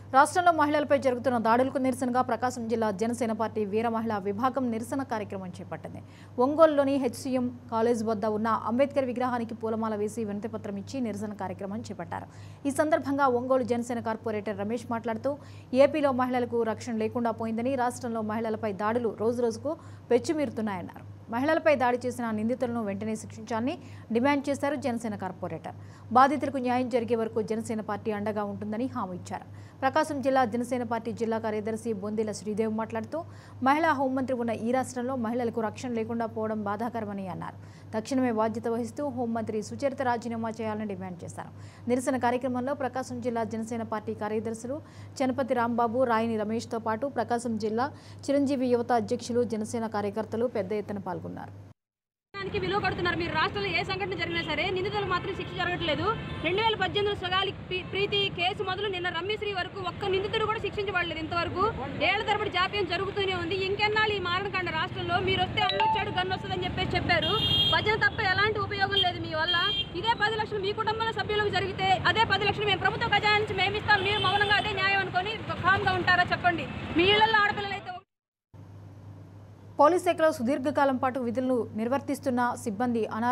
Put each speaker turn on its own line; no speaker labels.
రాష్ట్రంలో మహిళలపై జరుగుతున్న దాడులకు నిరసనగా ప్రకాశం జిల్లా జనసేన పార్టీ వీర మహిళా విభాగం నిరసన కార్యక్రమం చేపట్టింది ఒంగోలులోని హెచ్సిఎం కాలేజ్ వద్ద ఉన్న అంబేద్కర్ విగ్రహానికి పూలమాల వేసి వినతిపత్రం ఇచ్చి నిరసన కార్యక్రమం చేపట్టారు ఈ సందర్భంగా ఒంగోలు జనసేన కార్పొరేటర్ రమేష్ మాట్లాడుతూ ఏపీలో మహిళలకు రక్షణ లేకుండా పోయిందని రాష్ట్రంలో మహిళలపై దాడులు రోజురోజుకు పెచ్చుమీరుతున్నాయన్నారు మహిళలపై దాడి చేసిన నిందితులను వెంటనే శిక్షించాలని డిమాండ్ చేశారు జనసేన కార్పొరేటర్ బాధితులకు న్యాయం జరిగే వరకు జనసేన పార్టీ అండగా ఉంటుందని హామీ ఇచ్చారు ప్రకాశం జిల్లా జనసేన పార్టీ జిల్లా కార్యదర్శి బొందిల శ్రీదేవ్ మాట్లాడుతూ మహిళా హోంమంత్రి ఉన్న ఈ రాష్ట్రంలో మహిళలకు రక్షణ లేకుండా పోవడం బాధాకరమని అన్నారు తక్షణమే బాధ్యత వహిస్తూ హోంమంత్రి సుచరిత రాజీనామా చేయాలని డిమాండ్ చేశారు నిరసన కార్యక్రమంలో ప్రకాశం జిల్లా జనసేన పార్టీ కార్యదర్శులు చనపతి రాంబాబు రాయిని రమేష్తో పాటు ప్రకాశం జిల్లా చిరంజీవి యువత అధ్యక్షులు జనసేన కార్యకర్తలు పెద్ద ఎత్తున పాల్గొన్నారు
దానికి విలువ కడుతున్నారు మీరు రాష్ట్రంలో ఏ సంఘటన జరిగినా సరే నిందితులు మాత్రం శిక్ష జరగట్లేదు రెండు వేల పద్దెనిమిది సుగాలి ప్రీ- ప్రీతి కేసు మొదలు నిన్న రమ్యశ్రీ వరకు ఒక్క నిందితుడు కూడా శిక్షించబడలేదు ఇంతవరకు ఏళ్ల తరబడి జాప్యం జరుగుతూనే ఉంది ఇంకెన్నాళ్ళు ఈ మారణకాండ రాష్ట్రంలో మీరు వస్తే అన్నొచ్చాడు గన్ను వస్తుందని చెప్పేసి చెప్పారు భజన తప్ప ఎలాంటి ఉపయోగం లేదు మీ వల్ల ఇదే పది లక్షలు మీ కుటుంబంలో సభ్యులకు జరిగితే అదే పది లక్షలు మేము ప్రభుత్వ ఖజానా నుంచి మేము ఇస్తాం మీరు మౌనంగా అదే న్యాయం అనుకొని కామ్గా ఉంటారా చెప్పండి మీ ఇళ్లలో ఆడపిల్లలు అయితే
పోలీస్ శాఖలో సుదీర్ఘకాలం పాటు విధులను నిర్వర్తిస్తున్న సిబ్బంది అనా